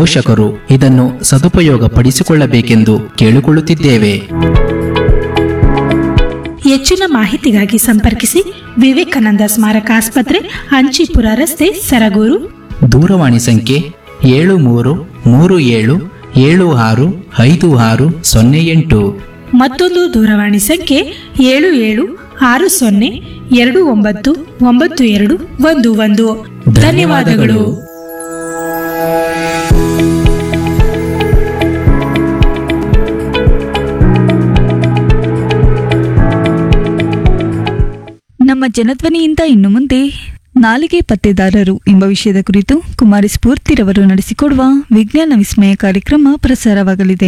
ಪೋಷಕರು ಇದನ್ನು ಸದುಪಯೋಗ ಪಡಿಸಿಕೊಳ್ಳಬೇಕೆಂದು ಕೇಳಿಕೊಳ್ಳುತ್ತಿದ್ದೇವೆ ಹೆಚ್ಚಿನ ಮಾಹಿತಿಗಾಗಿ ಸಂಪರ್ಕಿಸಿ ವಿವೇಕಾನಂದ ಸ್ಮಾರಕ ಆಸ್ಪತ್ರೆ ಅಂಚಿಪುರ ರಸ್ತೆ ಸರಗೂರು ದೂರವಾಣಿ ಸಂಖ್ಯೆ ಏಳು ಮೂರು ಮೂರು ಏಳು ಏಳು ಆರು ಐದು ಆರು ಸೊನ್ನೆ ಎಂಟು ಮತ್ತೊಂದು ದೂರವಾಣಿ ಸಂಖ್ಯೆ ಏಳು ಏಳು ಆರು ಸೊನ್ನೆ ಎರಡು ಒಂಬತ್ತು ಒಂಬತ್ತು ಎರಡು ಒಂದು ಒಂದು ಧನ್ಯವಾದಗಳು ನಮ್ಮ ಜನಧ್ವನಿಯಿಂದ ಇನ್ನು ಮುಂದೆ ನಾಲಿಗೆ ಪತ್ತೆದಾರರು ಎಂಬ ವಿಷಯದ ಕುರಿತು ಕುಮಾರಿ ಸ್ಫೂರ್ತಿರವರು ನಡೆಸಿಕೊಡುವ ವಿಜ್ಞಾನ ವಿಸ್ಮಯ ಕಾರ್ಯಕ್ರಮ ಪ್ರಸಾರವಾಗಲಿದೆ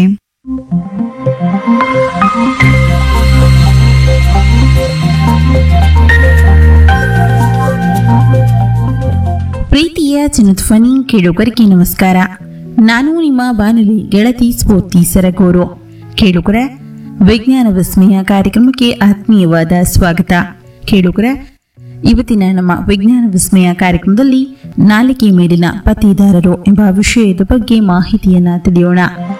ಪ್ರೀತಿಯ ಜನಧ್ವನಿ ಕೇಳುಗರಿಗೆ ನಮಸ್ಕಾರ ನಾನು ನಿಮ್ಮ ಬಾನುಲಿ ಗೆಳತಿ ಸ್ಫೂರ್ತಿ ಸರಗೂರು ಕೇಳುಗರ ವಿಜ್ಞಾನ ವಿಸ್ಮಯ ಕಾರ್ಯಕ್ರಮಕ್ಕೆ ಆತ್ಮೀಯವಾದ ಸ್ವಾಗತ ಕೇಳುಗರ ಇವತ್ತಿನ ನಮ್ಮ ವಿಜ್ಞಾನ ವಿಸ್ಮಯ ಕಾರ್ಯಕ್ರಮದಲ್ಲಿ ನಾಲಿಗೆ ಮೇಲಿನ ಪತಿದಾರರು ಎಂಬ ವಿಷಯದ ಬಗ್ಗೆ ಮಾಹಿತಿಯನ್ನ ತಿಳಿಯೋಣ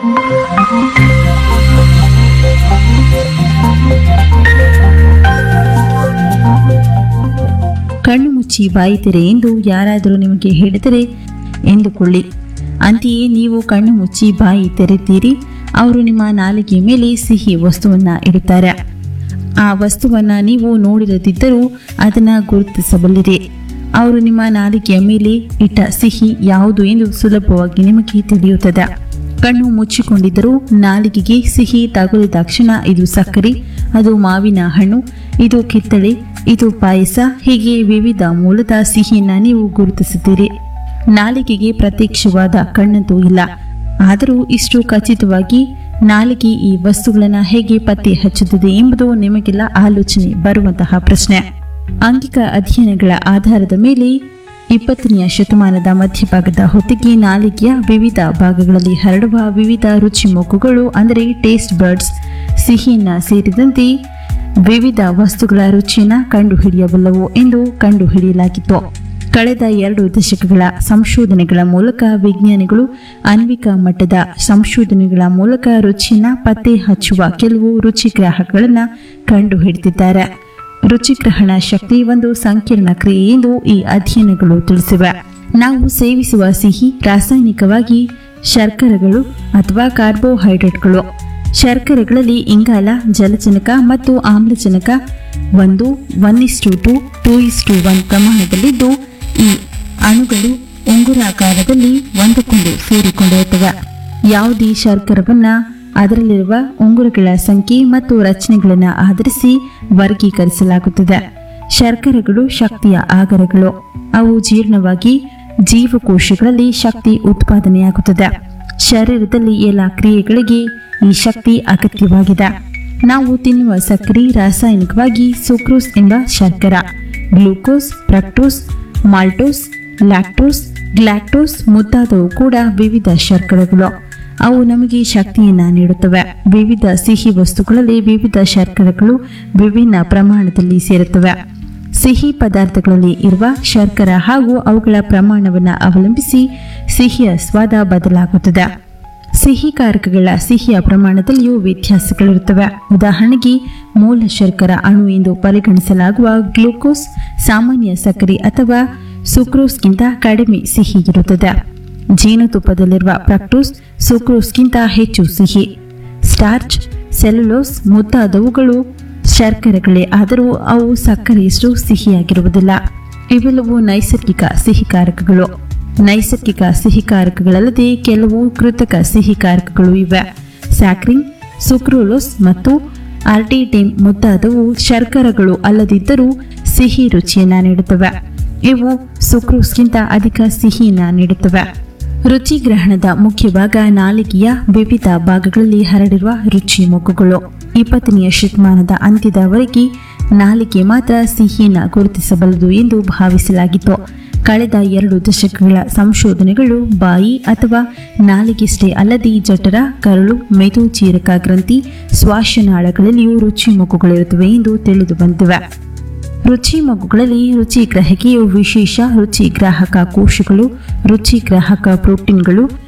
ಕಣ್ಣು ಮುಚ್ಚಿ ಬಾಯಿ ತೆರೆ ಎಂದು ಯಾರಾದರೂ ನಿಮಗೆ ಹೇಳಿದರೆ ಎಂದುಕೊಳ್ಳಿ ಅಂತೆಯೇ ನೀವು ಕಣ್ಣು ಮುಚ್ಚಿ ಬಾಯಿ ತೆರೆತೀರಿ ಅವರು ನಿಮ್ಮ ನಾಲಿಗೆ ಮೇಲೆ ಸಿಹಿ ವಸ್ತುವನ್ನ ಇಡುತ್ತಾರೆ ಆ ವಸ್ತುವನ್ನ ನೀವು ನೋಡಿರದಿದ್ದರೂ ಅದನ್ನ ಗುರುತಿಸಬಲ್ಲಿರಿ ಅವರು ನಿಮ್ಮ ನಾಲಿಗೆಯ ಮೇಲೆ ಇಟ್ಟ ಸಿಹಿ ಯಾವುದು ಎಂದು ಸುಲಭವಾಗಿ ನಿಮಗೆ ತಿಳಿಯುತ್ತದೆ ಕಣ್ಣು ಮುಚ್ಚಿಕೊಂಡಿದ್ದರೂ ನಾಲಿಗೆಗೆ ಸಿಹಿ ತಗುಲಿದಾಕ್ಷಣ ಇದು ಸಕ್ಕರೆ ಅದು ಮಾವಿನ ಹಣ್ಣು ಇದು ಕಿತ್ತಳೆ ಇದು ಪಾಯಸ ಹೀಗೆ ವಿವಿಧ ಮೂಲದ ಸಿಹಿಯನ್ನ ನೀವು ಗುರುತಿಸುತ್ತೀರಿ ನಾಲಿಗೆಗೆ ಪ್ರತ್ಯಕ್ಷವಾದ ಕಣ್ಣಂತೂ ಇಲ್ಲ ಆದರೂ ಇಷ್ಟು ಖಚಿತವಾಗಿ ನಾಲಿಗೆ ಈ ವಸ್ತುಗಳನ್ನ ಹೇಗೆ ಪತ್ತೆ ಹಚ್ಚುತ್ತದೆ ಎಂಬುದು ನಿಮಗೆಲ್ಲ ಆಲೋಚನೆ ಬರುವಂತಹ ಪ್ರಶ್ನೆ ಆಂಗಿಕ ಅಧ್ಯಯನಗಳ ಆಧಾರದ ಮೇಲೆ ಇಪ್ಪತ್ತನೆಯ ಶತಮಾನದ ಮಧ್ಯಭಾಗದ ಹೊತ್ತಿಗೆ ನಾಲಿಗೆಯ ವಿವಿಧ ಭಾಗಗಳಲ್ಲಿ ಹರಡುವ ವಿವಿಧ ರುಚಿ ಮೊಗ್ಗುಗಳು ಅಂದರೆ ಟೇಸ್ಟ್ ಬರ್ಡ್ಸ್ ಸಿಹಿಯನ್ನ ಸೇರಿದಂತೆ ವಿವಿಧ ವಸ್ತುಗಳ ರುಚಿಯನ್ನ ಕಂಡುಹಿಡಿಯಬಲ್ಲವು ಎಂದು ಕಂಡುಹಿಡಿಯಲಾಗಿತ್ತು ಕಳೆದ ಎರಡು ದಶಕಗಳ ಸಂಶೋಧನೆಗಳ ಮೂಲಕ ವಿಜ್ಞಾನಿಗಳು ಆಣ್ವಿಕ ಮಟ್ಟದ ಸಂಶೋಧನೆಗಳ ಮೂಲಕ ರುಚಿಯನ್ನ ಪತ್ತೆ ಹಚ್ಚುವ ಕೆಲವು ರುಚಿಗ್ರಾಹಕಗಳನ್ನ ಕಂಡುಹಿಡಿದಿದ್ದಾರೆ ರುಚಿಗ್ರಹಣ ಶಕ್ತಿ ಒಂದು ಸಂಕೀರ್ಣ ಕ್ರಿಯೆ ಎಂದು ಈ ಅಧ್ಯಯನಗಳು ತಿಳಿಸಿವೆ ನಾವು ಸೇವಿಸುವ ಸಿಹಿ ರಾಸಾಯನಿಕವಾಗಿ ಶರ್ಕರೆಗಳು ಅಥವಾ ಕಾರ್ಬೋಹೈಡ್ರೇಟ್ಗಳು ಶರ್ಕರೆಗಳಲ್ಲಿ ಇಂಗಾಲ ಜಲಜನಕ ಮತ್ತು ಆಮ್ಲಜನಕ ಒಂದು one is to two two is to one ಪ್ರಮಾಣದಲ್ಲಿದ್ದು ಈ ಅಣುಗಳು ಉಂಗುರಾಕಾರದಲ್ಲಿ ಒಂದಕ್ಕೊಂದು ಸೇರಿಕೊಂಡಿರುತ್ತವೆ ಯಾವುದೇ ಶರ್ಕರವನ್ನ ಅದರಲ್ಲಿರುವ ಉಂಗುರಗಳ ಸಂಖ್ಯೆ ಮತ್ತು ರಚನೆಗಳನ್ನು ಆಧರಿಸಿ ವರ್ಗೀಕರಿಸಲಾಗುತ್ತದೆ ಶರ್ಕರೆಗಳು ಶಕ್ತಿಯ ಆಗರಗಳು ಅವು ಜೀರ್ಣವಾಗಿ ಜೀವಕೋಶಗಳಲ್ಲಿ ಶಕ್ತಿ ಉತ್ಪಾದನೆಯಾಗುತ್ತದೆ ಶರೀರದಲ್ಲಿ ಎಲ್ಲ ಕ್ರಿಯೆಗಳಿಗೆ ಈ ಶಕ್ತಿ ಅಗತ್ಯವಾಗಿದೆ ನಾವು ತಿನ್ನುವ ಸಕ್ಕರೆ ರಾಸಾಯನಿಕವಾಗಿ ಸುಕ್ರೋಸ್ ಎಂಬ ಶರ್ಕರ glucose fructose maltose lactose galactose ಮುಂತಾದವು ಕೂಡ ವಿವಿಧ ಶರ್ಕರೆಗಳು ಅವು ನಮಗೆ ಶಕ್ತಿಯನ್ನ ನೀಡುತ್ತವೆ ವಿವಿಧ ಸಿಹಿ ವಸ್ತುಗಳಲ್ಲಿ ವಿವಿಧ ಶರ್ಕರೆಗಳು ವಿಭಿನ್ನ ಪ್ರಮಾಣದಲ್ಲಿ ಸೇರುತ್ತವೆ ಸಿಹಿ ಪದಾರ್ಥಗಳಲ್ಲಿ ಇರುವ ಶರ್ಕರ ಹಾಗೂ ಅವುಗಳ ಪ್ರಮಾಣವನ್ನು ಅವಲಂಬಿಸಿ ಸಿಹಿಯ ಸ್ವಾದ ಬದಲಾಗುತ್ತದೆ ಸಿಹಿಕಾರಕಗಳ ಸಿಹಿಯ ಪ್ರಮಾಣದಲ್ಲಿಯೂ ವ್ಯತ್ಯಾಸಗಳಿರುತ್ತವೆ ಉದಾಹರಣೆಗೆ ಮೂಲ ಶರ್ಕರ ಅಣು ಎಂದು ಪರಿಗಣಿಸಲಾಗುವ ಗ್ಲೂಕೋಸ್ ಸಾಮಾನ್ಯ ಸಕ್ಕರೆ ಅಥವಾ ಸುಕ್ರೋಸ್ಗಿಂತ ಕಡಿಮೆ ಸಿಹಿ ಇರುತ್ತದೆ ಜೇನುತುಪ್ಪದಲ್ಲಿರುವ ಫ್ರಕ್ಟೋಸ್ ಸುಕ್ರೋಸ್ಗಿಂತ ಹೆಚ್ಚು ಸಿಹಿ ಸ್ಟಾರ್ಚ್ ಸೆಲ್ಯುಲೋಸ್ ಮುಂತಾದವುಗಳು ಶರ್ಕರೆಗಳೇ ಆದರೂ ಅವು ಸಕ್ಕರೆಯಷ್ಟು ಸಿಹಿಯಾಗಿರುವುದಿಲ್ಲ ಇವೆಲ್ಲವೂ ನೈಸರ್ಗಿಕ ಸಿಹಿಕಾರಕಗಳು ನೈಸರ್ಗಿಕ ಸಿಹಿಕಾರಕಗಳಲ್ಲದೆ ಕೆಲವು ಕೃತಕ ಸಿಹಿಕಾರಕಗಳು ಇವೆ ಸ್ಯಾಕ್ರಿನ್ ಸುಕ್ರೋಲೋಸ್ ಮತ್ತು ಆರ್ಟಿಟೇಮ್ ಮುಂತಾದವು ಶರ್ಕರೆಗಳು ಅಲ್ಲದಿದ್ದರೂ ಸಿಹಿ ರುಚಿಯನ್ನ ನೀಡುತ್ತವೆ ಇವು ಸುಕ್ರೋಸ್ಗಿಂತ ಅಧಿಕ ಸಿಹಿಯನ್ನ ನೀಡುತ್ತವೆ ರುಚಿ ಗ್ರಹಣದ ಮುಖ್ಯ ಭಾಗ ನಾಲಿಗೆಯ ವಿವಿಧ ಭಾಗಗಳಲ್ಲಿ ಹರಡಿರುವ ರುಚಿ ಮೊಗ್ಗುಗಳು ಇಪ್ಪತ್ತನೆಯ ಶತಮಾನದ ಅಂತ್ಯದವರೆಗೆ ನಾಲಿಗೆ ಮಾತ್ರ ಸಿಹಿಯನ್ನ ಗುರುತಿಸಬಲ್ಲದು ಎಂದು ಭಾವಿಸಲಾಗಿತ್ತು ಕಳೆದ ಎರಡು ದಶಕಗಳ ಸಂಶೋಧನೆಗಳು ಬಾಯಿ ಅಥವಾ ನಾಲಿಗೆಷ್ಟೇ ಅಲ್ಲದೆ ಜಠರ ಕರಳು ಮೆದು ಚೀರಕ ಗ್ರಂಥಿ ಶ್ವಾಸನಾಳಗಳಲ್ಲಿಯೂ ರುಚಿ ಮೊಗ್ಗುಗಳಿರುತ್ತವೆ ಎಂದು ತಿಳಿದು ಬಂದಿವೆ ರುಚಿ ಮಗುಗಳಲ್ಲಿ ರುಚಿ ಗ್ರಹಿಕೆಯು ವಿಶೇಷ ರುಚಿ ಗ್ರಾಹಕ ಕೋಶಗಳು ರುಚಿ ಗ್ರಾಹಕ ಪ್ರೋಟೀನ್ಗಳು